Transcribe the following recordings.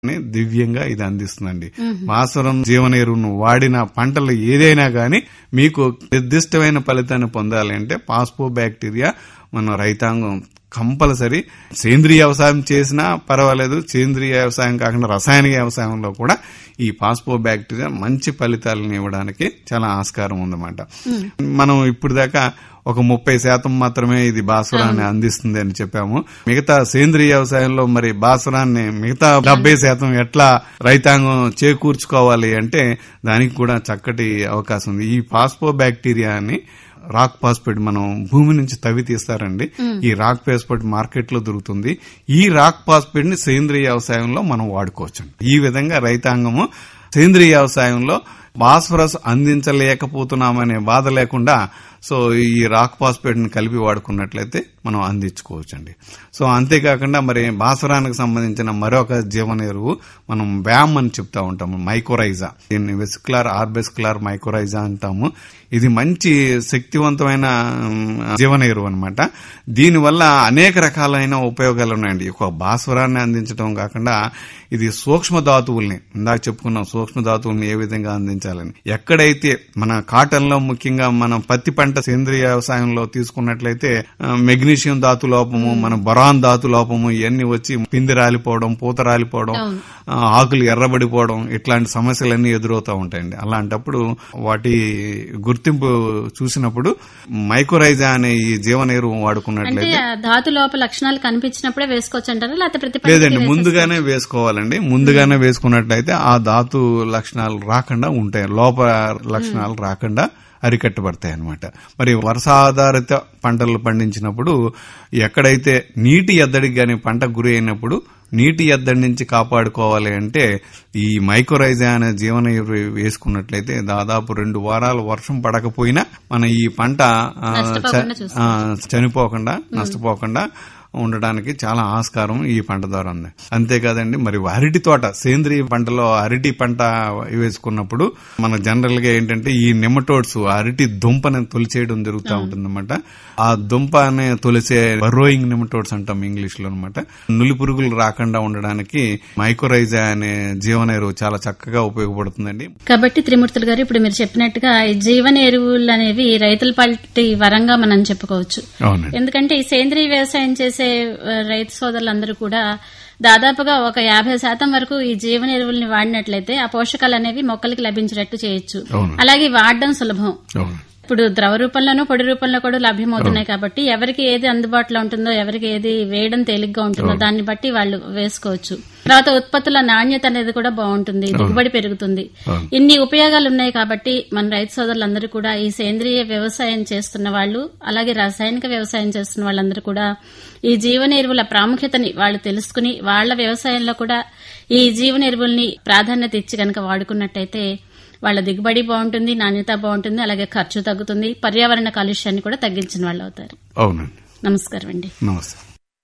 ని దివ్యంగా ఇది అందిస్తుందండి భాస్వరం జీవనెరువును వాడిన పంటలు ఏదైనా గాని మీకు నిర్దిష్టమైన ఫలితాన్ని పొందాలి అంటే పాస్పో బ్యాక్టీరియా మన రైతాంగం కంపల్సరీ సేంద్రియ వ్యవసాయం చేసినా పర్వాలేదు సేంద్రియ వ్యవసాయం కాకుండా రసాయనిక వ్యవసాయంలో కూడా ఈ పాస్పో బ్యాక్టీరియా మంచి ఫలితాలను ఇవ్వడానికి చాలా ఆస్కారం ఉందన్నమాట మనం ఇప్పుడు దాకా ఒక ముప్పై శాతం మాత్రమే ఇది భాస్వరాన్ని అందిస్తుంది అని చెప్పాము మిగతా సేంద్రియ వ్యవసాయంలో మరి భాస్వరాన్ని మిగతా డెబ్బై శాతం ఎట్లా రైతాంగం చేకూర్చుకోవాలి అంటే దానికి కూడా చక్కటి అవకాశం ఉంది ఈ పాస్పో బ్యాక్టీరియాని రాక్ పాస్పేట్ మనం భూమి నుంచి తవ్వి తీస్తారండి ఈ రాక్ పాస్పేట్ మార్కెట్ లో దొరుకుతుంది ఈ రాక్ పాస్పేట్ ని సేంద్రియ వ్యవసాయంలో మనం వాడుకోవచ్చు ఈ విధంగా రైతాంగము సేంద్రియ వ్యవసాయంలో భాస్వరస్ అందించలేకపోతున్నామనే బాధ లేకుండా సో ఈ రాక్ పాస్పేట్ ని కలిపి వాడుకున్నట్లయితే మనం అందించుకోవచ్చండి సో అంతేకాకుండా మరి భాస్వరానికి సంబంధించిన మరొక జీవన ఎరువు మనం వ్యామ్ అని చెప్తా ఉంటాము మైకోరైజా దీన్ని వెసిక్యులర్ ఆర్బెస్కులర్ మైకోరైజా అంటాము ఇది మంచి శక్తివంతమైన ఉమ్, జీవన ఎరువు అనమాట దీనివల్ల అనేక రకాలైన ఉపయోగాలు ఉన్నాయండి ఒక భాస్వరాన్ని అందించడం కాకుండా ఇది సూక్ష్మ ధాతువుల్ని ఇందాక చెప్పుకున్నాం సూక్ష్మ ధాతువుల్ని ఏ విధంగా అందించాలని ఎక్కడైతే మన కాటన్ లో ముఖ్యంగా మనం పత్తి పంట సేంద్రియ వ్యవసాయంలో తీసుకున్నట్లయితే ఆ, మెగ్నీషియం ధాతు లోపము మన బొరాన్ ధాతు లోపము ఇవన్నీ వచ్చి పిండి రాలిపోవడం పూత రాలిపోవడం ఆ, ఆకులు ఎర్రబడిపోవడం ఇట్లాంటి సమస్యలన్నీ ఎదురవుతూ ఉంటాయండి అలాంటప్పుడు వాటి గుర్తింపు చూసినప్పుడు మైకోరైజా అనే ఈ జీవనీరు అంటే వాడుకున్నట్లయితే ఆ ధాతు లోప లక్షణాలు కనిపించినప్పుడే వేసుకోవచ్చు అంటారా లేకపోతే ప్రతి పంటకి లేదండి వేసేసుకో- ముందుగానే వేసుకోవాలండి ముందుగానే వేసుకున్నట్లయితే ఆ ధాతు లక్షణాలు రాకుండా ఉంటాయి లోప లక్షణాలు రాకుండా అరికట్టబడతాయి అన్నమాట మరి వర్షాధారిత పంటలు పండించినప్పుడు ఎక్కడైతే నీటి ఎద్దడికి గాని పంట గురి అయినప్పుడు నీటి ఎద్దడి నుంచి కాపాడుకోవాలి అంటే ఈ మైక్రోరైజా అనే జీవన ఎరువు వేసుకున్నట్లయితే దాదాపు రెండు వారాలు వర్షం పడకపోయినా మన ఈ పంట ఆ, నష్టపోకుండా చ- ఆ, చనిపోకుండా నష్టపోకుండా ఉండడానికి చాలా ఆస్కారం ఈ పంట ద్వారా ఉంది అంతేకాదండి మరి అరటి తోట సేంద్రియ పంటలో అరటి పంట వేసుకున్నప్పుడు మన జనరల్ గా ఏంటంటే ఈ నిమటోడ్స్ అరటి దుంపని తొలిచేయడం జరుగుతూ ఉంటుందన్నమాట ఆ దుంపని తొలిసే బర్రోయింగ్ నిమటోడ్స్ అంటాం ఇంగ్లీష్ లో అనమాట నులి పురుగులు రాకుండా ఉండడానికి మైక్రోరైజా అనే జీవన ఎరువు చాలా చక్కగా ఉపయోగపడుతుందండి కాబట్టి త్రిమూర్తులు గారు ఇప్పుడు మీరు చెప్పినట్టుగా ఈ జీవన ఎరువులు అనేవి రైతుల పాటి వరంగా మనం చెప్పుకోవచ్చు అవునండి ఎందుకంటే ఈ సేంద్రీయ వ్యవసాయం చేసే ఆ, రైతు సోదరులందరూ కూడా దాదాపుగా ఒక యాభై శాతం వరకు ఈ జీవన ఎరువుల్ని వాడినట్లయితే ఆ పోషకాలు అనేవి మొక్కలకి లభించేటట్టు చేయొచ్చు అవును. అలాగే వాడడం సులభం అవును ఇప్పుడు ద్రవ రూపంలోనూ పొడి రూపంలో కూడా లభ్యమవుతున్నాయి కాబట్టి ఎవరికి ఏది అందుబాటులో ఉంటుందో ఎవరికి ఏది వేయడం తేలిగ్గా ఉంటుందో దాన్ని బట్టి వాళ్ళు వేసుకోవచ్చు తర్వాత ఉత్పత్తుల నాణ్యత అనేది కూడా బాగుంటుంది దిగుబడి పెరుగుతుంది అవును. ఇన్ని ఉపయోగాలు ఉన్నాయి కాబట్టి మన రైతు సోదరులందరూ కూడా ఈ సేంద్రియ వ్యవసాయం చేస్తున్న వాళ్ళు అలాగే రాసాయనిక వ్యవసాయం చేస్తున్న వాళ్ళందరూ కూడా ఈ జీవన ఎరువుల ప్రాముఖ్యతని వాళ్ళు తెలుసుకుని వాళ్ళ వ్యవసాయంలో కూడా ఈ జీవన ఎరువుల్ని ప్రాధాన్యత ఇచ్చి కనుక వాడుకున్నట్టయితే వాళ్ళ దిగుబడి బాగుంటుంది నాణ్యత బాగుంటుంది అలాగే ఖర్చు తగ్గుతుంది పర్యావరణ కాలుష్యాన్ని కూడా తగ్గించిన వాళ్ళు అవుతారు అవునండి నమస్కారం అండి నమస్తే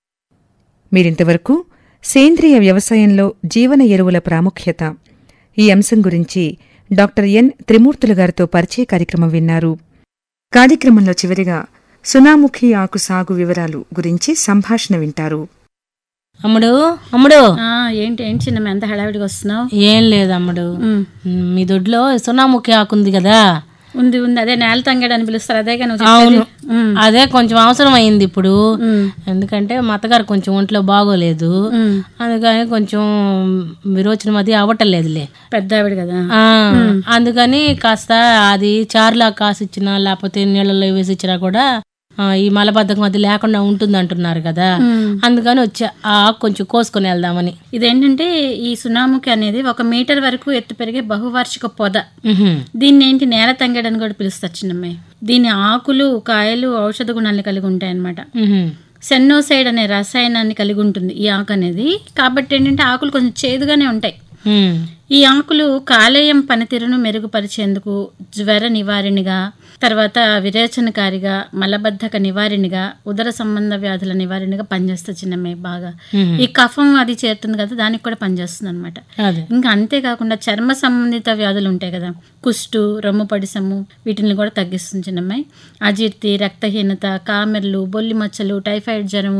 మీరింతవరకు సేంద్రియ వ్యవసాయంలో జీవన ఎరువుల ప్రాముఖ్యత ఈ అంశం గురించి డాక్టర్ ఎన్ త్రిమూర్తులు గారితో పరిచయ కార్యక్రమం విన్నారు కార్యక్రమంలో చివరిగా సునాముఖి ఆకు సాగు వివరాలు గురించి సంభాషణ వింటారు అమ్ముడు అమ్ముడు ఆ, ఏంటి ఏంటి చిన్న ఎంత హడావిడిగా వస్తున్నావు ఏం లేదు అమ్ముడు మీ దొడ్లో సునాముఖి ఆకుంది కదా ఉంది ఉంది అదే నేల తంగాడు అని పిలుస్తారు అదే నువ్వు అవును చెప్పేది ఉమ్, అదే కొంచెం అవసరం అయింది ఇప్పుడు ఉమ్, ఎందుకంటే మా అత్తగారు కొంచెం ఒంట్లో బాగోలేదు ఉమ్. అందుకని కొంచెం విరోచన మధ్య అవ్వటలేదులే పెద్ద ఆవిడ కదా ఆ, అందుకని కాస్త అది చారులా కాసిచ్చినా లేకపోతే నీళ్ళలో వేసి ఇచ్చినా కూడా ఆ, ఈ మలబద్ధకం అది లేకుండా ఉంటుంది అంటున్నారు కదా అందుకని వచ్చా ఆ ఆకు కొంచెం కోసుకొని వెళ్దామని ఇదేంటంటే ఈ సునాముఖి అనేది ఒక మీటర్ వరకు ఎత్తు పెరిగే బహువార్షిక పొద ఉహుం. దీన్ని ఏంటి నేల తంగడని కూడా పిలుస్తారు చిన్నమ్మాయి దీని ఆకులు కాయలు ఔషధ గుణాలను కలిగి ఉంటాయన్నమాట ఉహుం. సెన్నోసైడ్ అనే రసాయనాన్ని కలిగి ఉంటుంది ఈ ఆకు అనేది కాబట్టి ఏంటంటే ఆకులు కొంచెం చేదుగానే ఉంటాయి ఉమ్. ఈ ఆకులు కాలేయం పనితీరును మెరుగుపరిచేందుకు జ్వర నివారణిగా తర్వాత విరేచనకారిగా మలబద్ధక నివారణిగా ఉదర సంబంధ వ్యాధుల నివారణిగా పనిచేస్తుంది చిన్నమ్మే బాగా ఈ కఫం అది చేరుతుంది కదా దానికి కూడా పనిచేస్తుంది అనమాట అదే ఇంకా అంతేకాకుండా చర్మ సంబంధిత వ్యాధులు ఉంటాయి కదా కుష్టు రొమ్ము పడిసము వీటిని కూడా తగ్గిస్తుంది చిన్నమ్మాయి అజీర్తి రక్తహీనత కామెర్లు బొల్లి మచ్చలు టైఫాయిడ్ జ్వరము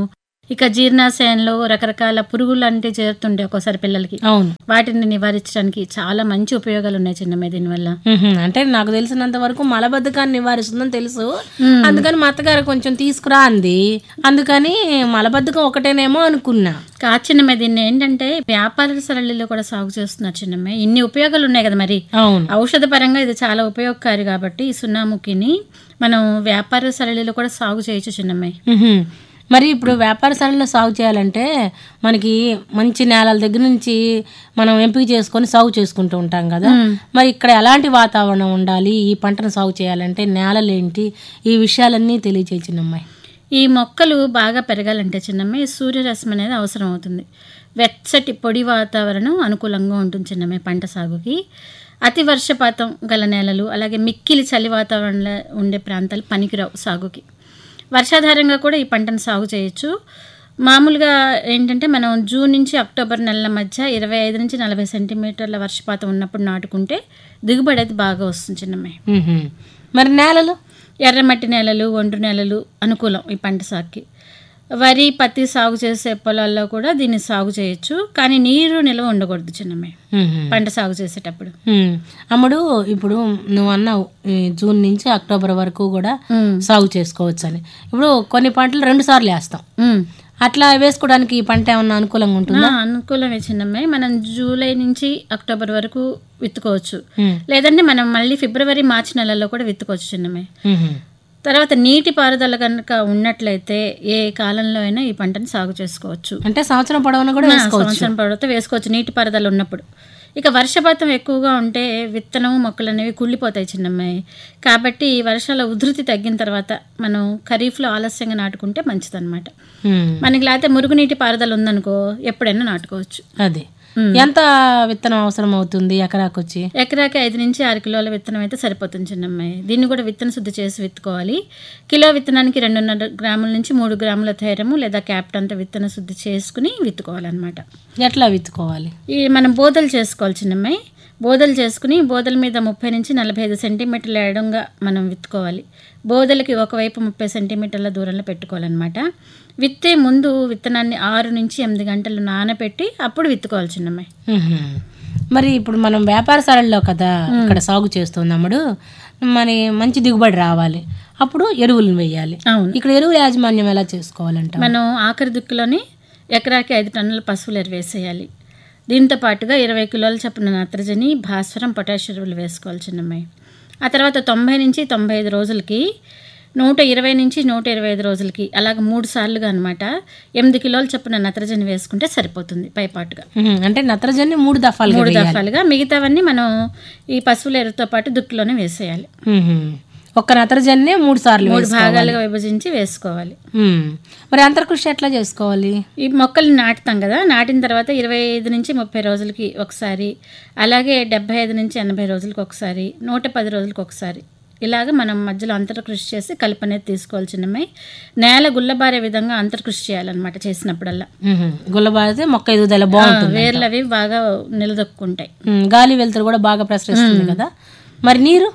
ఇక జీర్ణాశయంలో రకరకాల పురుగులు అంటే చేరుతుండే ఒక్కోసారి పిల్లలకి అవును వాటిని నివారించడానికి చాలా మంచి ఉపయోగాలు ఉన్నాయి చిన్నమ్మ దీనివల్ల మ్హూ. అంటే నాకు తెలిసినంత వరకు మలబద్ధకాన్ని నివారిస్తుందని తెలుసు అందుకని మా అత్తగారు కొంచెం తీసుకురా అంది అందుకని మలబద్ధకం ఒకటేనేమో అనుకున్నా కా చిన్నమ్మ దీన్ని ఏంటంటే వ్యాపార సరళిలో కూడా సాగు చేస్తున్నారు చిన్నమ్మ ఇన్ని ఉపయోగాలు ఉన్నాయి కదా మరి అవును ఔషధ పరంగా ఇది చాలా ఉపయోగకారి కాబట్టి ఈ సున్నాముఖిని మనం వ్యాపార సరళిలో కూడా సాగు చేయొచ్చు చిన్నమ్మాయి మ్హూ. మరి ఇప్పుడు వ్యాపార స్థలంలో సాగు చేయాలంటే మనకి మంచి నేలల దగ్గర నుంచి మనం ఎంపిక చేసుకొని సాగు చేసుకుంటూ ఉంటాం కదా మరి ఇక్కడ ఎలాంటి వాతావరణం ఉండాలి ఈ పంటను సాగు చేయాలంటే నేలలు ఏంటి ఈ విషయాలన్నీ తెలియచేసినమ్మాయి ఈ మొక్కలు బాగా పెరగాలంటే చిన్నమ్మాయి సూర్యరశ్మి అనేది అవసరం అవుతుంది వెచ్చటి పొడి వాతావరణం అనుకూలంగా ఉంటుంది చిన్నమ్మాయి పంట సాగుకి అతి వర్షపాతం గల నేలలు అలాగే మిక్కిలి చలి వాతావరణంలో ఉండే ప్రాంతాలు పనికిరావు సాగుకి వర్షాధారంగా కూడా ఈ పంటను సాగు చేయొచ్చు మామూలుగా ఏంటంటే మనం జూన్ నుంచి అక్టోబర్ నెలల మధ్య ఇరవై ఐదు నుంచి నలభై సెంటీమీటర్ల వర్షపాతం ఉన్నప్పుడు నాటుకుంటే దిగుబడి అయితే బాగా వస్తుంది చిన్నమ్మాయి మ్హూ. మరి నేలలు ఎర్రమట్టి నేలలు ఒండ్రు నేలలు అనుకూలం ఈ పంట సాగుకి వరి పత్తి సాగు చేసే పొలాల్లో కూడా దీన్ని సాగు చేయొచ్చు కానీ నీరు నిల్వ ఉండకూడదు చిన్నమ్మాయి మ్హూ. పంట సాగు చేసేటప్పుడు మ్మ్. అమ్ముడు ఇప్పుడు నువ్వు అన్నావు ఈ జూన్ నుంచి అక్టోబర్ వరకు కూడా సాగు చేసుకోవచ్చు అని ఇప్పుడు కొన్ని పంటలు రెండు సార్లు వేస్తాం ఉమ్. అట్లా వేసుకోవడానికి ఈ పంట ఏమన్నా అనుకూలంగా ఉంటుందా ఆ, అనుకూలమే చిన్నమ్మాయి మనం జూలై నుంచి అక్టోబర్ వరకు విత్తుకోవచ్చు మ్మ్. లేదంటే మనం మళ్ళీ ఫిబ్రవరి మార్చి నెలల్లో కూడా విత్తుకోవచ్చు చిన్నమ్మాయి మ్హూ. తర్వాత నీటి పారుదల కనుక ఉన్నట్లయితే ఏ కాలంలో అయినా ఈ పంటను సాగు చేసుకోవచ్చు అంటే సంవత్సరం పొడవునా కూడా ఆ, వేసుకోవచ్చు సంవత్సరం పొడవుతో వేసుకోవచ్చు నీటి పారుదల ఉన్నప్పుడు ఇక వర్షపాతం ఎక్కువగా ఉంటే విత్తనం మొక్కలు అనేవి కుళ్ళిపోతాయి చిన్నమ్మాయి కాబట్టి వర్షాల ఉధృతి తగ్గిన తర్వాత మనం ఖరీఫ్లో ఆలస్యంగా నాటుకుంటే మంచిదన్నమాట మ్మ్. మనకి లేకపోతే మురుగునీటి పారుదల ఉందనుకో ఎప్పుడైనా నాటుకోవచ్చు అది ఎంత విత్తనం అవసరం అవుతుంది ఎకరాకు వచ్చి ఎకరాకి ఐదు నుంచి ఆరు కిలోల విత్తనం అయితే సరిపోతుంది చిన్నమ్మాయి దీన్ని కూడా విత్తన శుద్ధి చేసి విత్తుకోవాలి కిలో విత్తనానికి రెండున్నర గ్రాముల నుంచి మూడు గ్రాముల ధైర్యము లేదా క్యాప్ట్ అంతా విత్తన శుద్ధి చేసుకుని విత్తుకోవాలన్నమాట ఎట్లా విత్తుకోవాలి ఈ మనం బోదలు చేసుకోవాలి చిన్నమ్మాయి బోదలు చేసుకుని బోదల మీద ముప్పై నుంచి నలభై ఐదు సెంటీమీటర్ల ఎడంగా మనం విత్తుకోవాలి బోదలకి ఒకవైపు ముప్పై సెంటీమీటర్ల దూరంలో పెట్టుకోవాలన్నమాట విత్తే ముందు విత్తనాన్ని ఆరు నుంచి ఎనిమిది గంటలు నానబెట్టి అప్పుడు విత్తుకోవాలి చిన్నమ్మాయి మ్హూ. మరి ఇప్పుడు మనం వ్యాపార స్థలంలో కదా ఇక్కడ సాగు చేస్తున్నాముడు మరి మంచి దిగుబడి రావాలి అప్పుడు ఎరువులను వేయాలి అవును ఇక్కడ ఎరువుల యాజమాన్యం ఎలా చేసుకోవాలంట మనం ఆఖరి దుక్కులోని ఎకరాకి ఐదు టన్నుల పశువులు ఎరువు వేసేయాలి దీంతో పాటుగా ఇరవై కిలోల చొప్పున నత్రజని భాస్వరం పొటాష్ ఎరువులు వేసుకోవాలి చిన్నమ్మాయి ఆ తర్వాత తొంభై నుంచి తొంభై ఐదు రోజులకి నూట ఇరవై నుంచి నూట ఇరవై ఐదు రోజులకి అలాగ మూడు సార్లుగా అనమాట ఎనిమిది కిలోల చొప్పున నత్రజని వేసుకుంటే సరిపోతుంది పైపాటుగా మ్హూ. అంటే నత్రజని మూడు దఫాలుగా మూడు వేయాలి దఫాలుగా మిగతావన్నీ మనం ఈ పశువుల ఎరువుతో పాటు దుక్కులోనే వేసేయాలి మ్హూ. ఒక్క నత్రజని మూడు సార్లు మూడు వేసుకోవాలి. భాగాలుగా విభజించి వేసుకోవాలి మ్మ్. మరి అంతర్కృషి ఎట్లా చేసుకోవాలి ఈ మొక్కలు నాటుతాం కదా నాటిన తర్వాత ఇరవై ఐదు నుంచి ముప్పై రోజులకి ఒకసారి అలాగే డెబ్బై ఐదు నుంచి ఎనభై రోజులకి ఒకసారి నూట పది రోజులకి ఒకసారి ఇలాగ మనం మధ్యలో అంతర్కృషి చేసి కలిపి అనేది తీసుకోవాలి చిన్నమ్మాయి నేల గుల్లబారే విధంగా అంతర్కృషి చేయాలన్నమాట చేసినప్పుడల్లా మ్హూ. గుల్లబారితే మొక్క ఎదుగుదల బాగుంటుంది వేర్లు అవి బాగా నిలదొక్కుంటాయి మ్మ్. గాలి వెలుతురు కూడా బాగా ప్రసరిస్తుంది కదా మరి నీరు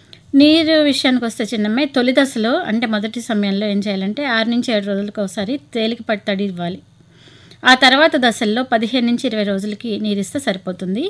నీరు విషయానికి వస్తే చిన్నమ్మాయి తొలి దశలో అంటే మొదటి సమయంలో ఏం చేయాలంటే ఆరు నుంచి ఏడు రోజులకు ఒకసారి తేలికపాటి తడి ఇవ్వాలి ఆ తర్వాత దశల్లో పదిహేను నుంచి ఇరవై రోజులకి నీరు ఇస్తే సరిపోతుంది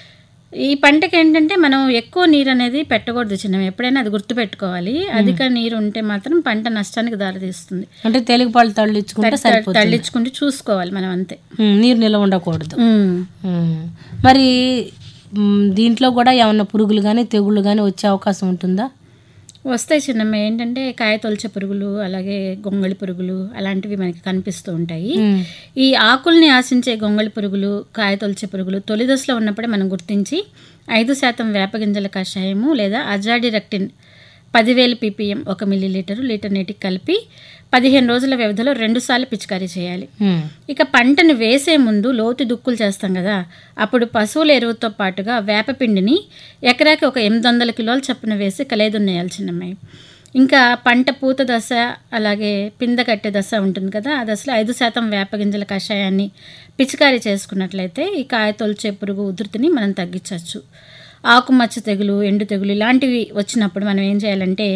ఈ పంటకి ఏంటంటే మనం ఎక్కువ నీరు అనేది పెట్టకూడదు చిన్న ఎప్పుడైనా అది గుర్తుపెట్టుకోవాలి అధిక నీరు ఉంటే మాత్రం పంట నష్టానికి దారితీస్తుంది అంటే తేలికపాలు తళ్ళించుకుంటే సరిపోతుంది తళ్ళించుకుంటూ చూసుకోవాలి మనం అంతే మ్మ్. నీరు నిల్వ ఉండకూడదు ఉమ్. మ్మ్. మరి మ్మ్, దీంట్లో కూడా ఏమన్నా పురుగులు కానీ తెగుళ్ళు కానీ వచ్చే అవకాశం ఉంటుందా వస్తాయి చిన్నమ్మ ఏంటంటే కాయ తొలచే పురుగులు అలాగే గొంగళి పురుగులు అలాంటివి మనకి కనిపిస్తూ ఉంటాయి ఈ ఆకుల్ని ఆశించే గొంగళి పురుగులు కాయ తొలచే పురుగులు తొలి దశలో ఉన్నప్పుడే మనం గుర్తించి ఐదు శాతం వేపగింజల కషాయము లేదా అజాడిరెక్టిన్ పదివేలు పీపీఎం ఒక మిల్లీ లీటరు లీటర్ నీటికి కలిపి పదిహేను రోజుల వ్యవధిలో రెండుసార్లు పిచికారీ చేయాలి మ్మ్. ఇక పంటను వేసే ముందు లోతు దుక్కులు చేస్తాం కదా అప్పుడు పశువుల ఎరువుతో పాటుగా వేపపిండిని ఎకరాకి ఒక ఎనిమిది వందల కిలోల చప్పున వేసి కలేదున్నేయాలి చిన్నమ్మాయి ఇంకా పంట పూత దశ అలాగే పింద కట్టే దశ ఉంటుంది కదా ఆ దశలో ఐదు శాతం వేపగింజల కషాయాన్ని పిచికారీ చేసుకున్నట్లయితే ఈ కాయ తొలిచే పురుగు ఉధృతిని మనం తగ్గించవచ్చు ఆకుమచ్చ తెగులు ఎండు తెగులు ఇలాంటివి వచ్చినప్పుడు మనం ఏం చేయాలంటే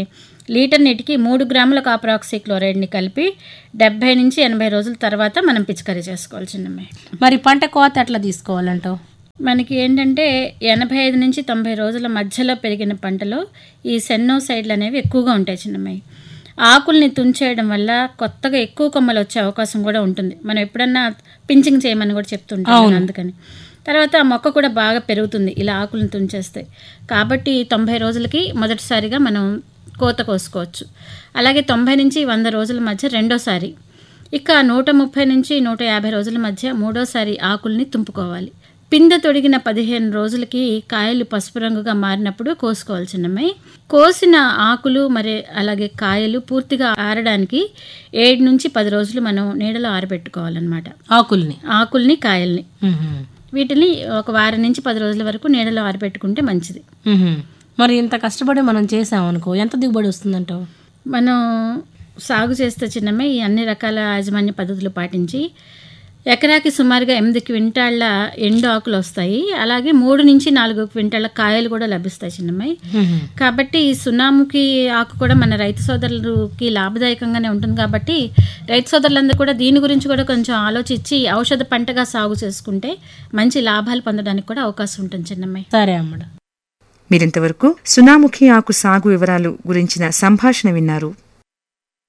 లీటర్ నీటికి మూడు గ్రాముల కాపర్ ఆక్సీ క్లోరైడ్ని కలిపి డెబ్బై నుంచి ఎనభై రోజుల తర్వాత మనం పిచికారీ చేసుకోవాలి చిన్నమ్మాయి మరి పంట కోత ఎట్లా తీసుకోవాలంటావు మనకి ఏంటంటే ఎనభై ఐదు నుంచి తొంభై రోజుల మధ్యలో పెరిగిన పంటలో ఈ సెన్నోసైడ్లు అనేవి ఎక్కువగా ఉంటాయి చిన్నమ్మాయి ఆకుల్ని తుంచేయడం వల్ల కొత్తగా ఎక్కువ కొమ్మలు వచ్చే అవకాశం కూడా ఉంటుంది మనం ఎప్పుడన్నా పించింగ్ చేయమని కూడా చెప్తుంటాం నేను అందుకని తర్వాత ఆ మొక్క కూడా బాగా పెరుగుతుంది ఇలా ఆకులను తుంచేస్తే కాబట్టి తొంభై రోజులకి మొదటిసారిగా మనం కోత కోసుకోవచ్చు అలాగే తొంభై నుంచి వంద రోజుల మధ్య రెండోసారి ఇక నూట ముప్పై నుంచి నూట యాభై రోజుల మధ్య మూడోసారి ఆకుల్ని తుంపుకోవాలి పిందె తొడిగిన పదిహేను రోజులకి కాయలు పసుపు రంగుగా మారినప్పుడు కోసుకోవాలి చిన్నమ్మాయి కోసిన ఆకులు మరి అలాగే కాయలు పూర్తిగా ఆరడానికి ఏడు నుంచి పది రోజులు మనం నీడలో ఆరబెట్టుకోవాలన్నమాట ఆకుల్ని ఆకుల్ని కాయల్ని మ్మ్. వీటిని ఒక వారం నుంచి పది రోజుల వరకు నీడలో ఆరబెట్టుకుంటే మంచిది మ్మ్. మరి ఇంత కష్టపడి మనం చేసామనుకో ఎంత దిగుబడి వస్తుందంటావు మనం సాగు చేస్తే చిన్నమ్మ ఈ అన్ని రకాల యాజమాన్య పద్ధతులు పాటించి ఎకరాకి సుమారుగా ఎనిమిది క్వింటాళ్ళ ఎండు ఆకులు వస్తాయి అలాగే మూడు నుంచి నాలుగు క్వింటాళ్ళ కాయలు కూడా లభిస్తాయి చిన్నమ్మాయి మ్మ్. కాబట్టి ఈ సున్నాముకి ఆకు కూడా మన రైతు సోదరులకి లాభదాయకంగానే ఉంటుంది కాబట్టి రైతు సోదరులందరూ కూడా దీని గురించి కూడా కొంచెం ఆలోచించి ఔషధ పంటగా సాగు చేసుకుంటే మంచి లాభాలు పొందడానికి కూడా అవకాశం ఉంటుంది చిన్నమ్మాయి సరే అమ్మడు మీరింతవరకు సునాముఖి ఆకు సాగు వివరాలు గురించిన సంభాషణ విన్నారు